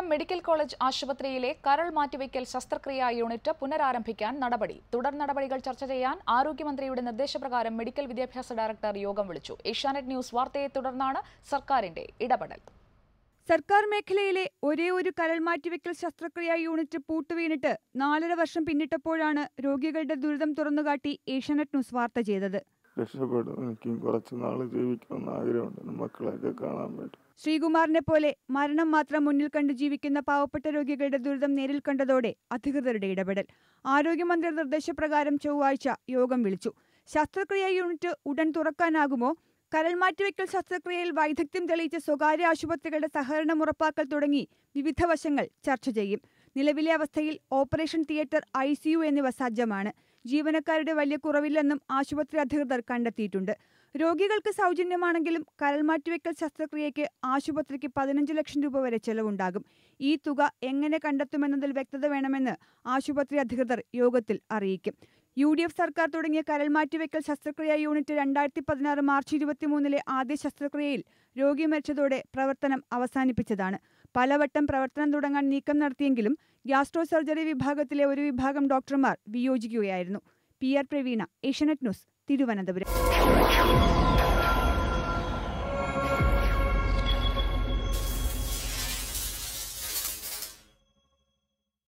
medical college ആശുപത്രിയിലെ കരൾ മാറ്റിവെക്കൽ ശസ്ത്രക്രിയാ യൂണിറ്റ് പുനരാരംഭിക്കാൻ നടപടി തുടർ നടപടികൾ ചർച്ച ചെയ്യാൻ ആരോഗ്യമന്ത്രിയുടെ നിർദ്ദേശപ്രകാരം മെഡിക്കൽ വിദ്യാഭ്യാസ ഡയറക്ടർ യോഗം വിളിച്ചു ഏഷ്യാനെറ്റ് ന്യൂസ് വാർത്തയെ തുടർന്നാണ് സർക്കാരിന്റെ ഇടപെടൽ സർക്കാർ മേഖലയിലെ ഒരേ ഒരു കരൾ മാറ്റിവെക്കൽ ശസ്ത്രക്രിയാ യൂണിറ്റ് പൂട്ടുവീണിട്ട് നാലര വർഷം പിന്നിട്ടപ്പോഴാണ് രോഗികളുടെ ദുരിതം തുറന്നുകാട്ടി ഏഷ്യാനെറ്റ് ന്യൂസ് വാർത്ത ചെയ്തത് രക്ഷപ്പെടും എനിക്കും കുറച്ച് നാൾ ജീവിക്കണമെന്ന് ആഗ്രഹമുണ്ട് മക്കളെയൊക്കെ കാണാൻ വേണ്ടി ശ്രീകുമാറിനെ പോലെ മരണം മാത്രം മുന്നിൽ കണ്ട് ജീവിക്കുന്ന പാവപ്പെട്ട രോഗികളുടെ ദുരിതം നേരിൽ കണ്ടതോടെ അധികൃതരുടെ ഇടപെടൽ ആരോഗ്യമന്ത്രി നിർദ്ദേശപ്രകാരം ചൊവ്വാഴ്ച യോഗം വിളിച്ചു ശസ്ത്രക്രിയാ യൂണിറ്റ് ഉടൻ തുറക്കാനാകുമോ കരൾ മാറ്റിവെക്കൽ ശസ്ത്രക്രിയയിൽ വൈദഗ്ധ്യം തെളിയിച്ച സ്വകാര്യ ആശുപത്രികളുടെ സഹകരണം ഉറപ്പാക്കൽ തുടങ്ങി വിവിധ വശങ്ങൾ ചർച്ച ചെയ്യും നിലവിലെ അവസ്ഥയിൽ ഓപ്പറേഷൻ തിയേറ്റർ ഐ എന്നിവ സജ്ജമാണ് ജീവനക്കാരുടെ വലിയ കുറവില്ലെന്നും ആശുപത്രി അധികൃതർ കണ്ടെത്തിയിട്ടുണ്ട് രോഗികൾക്ക് സൗജന്യമാണെങ്കിലും കരൾ മാറ്റിവെക്കൽ ശസ്ത്രക്രിയയ്ക്ക് ആശുപത്രിക്ക് പതിനഞ്ച് ലക്ഷം രൂപ വരെ ചെലവുണ്ടാകും ഈ തുക എങ്ങനെ കണ്ടെത്തുമെന്നതിൽ വ്യക്തത വേണമെന്ന് ആശുപത്രി അധികൃതർ യോഗത്തിൽ അറിയിക്കും യു ഡി എഫ് സർക്കാർ തുടങ്ങിയ കരൾ മാറ്റിവെക്കൽ ശസ്ത്രക്രിയാ യൂണിറ്റ് രണ്ടായിരത്തി പതിനാറ് മാർച്ച് ഇരുപത്തിമൂന്നിലെ ആദ്യ ശസ്ത്രക്രിയയിൽ രോഗി മരിച്ചതോടെ പ്രവർത്തനം അവസാനിപ്പിച്ചതാണ് പലവട്ടം പ്രവർത്തനം തുടങ്ങാൻ നീക്കം നടത്തിയെങ്കിലും ഗ്യാസ്ട്രോ സർജറി വിഭാഗത്തിലെ ഒരു വിഭാഗം ഡോക്ടർമാർ വിയോജിക്കുകയായിരുന്നു P R Praveena Asianet news Thiruvananthapuram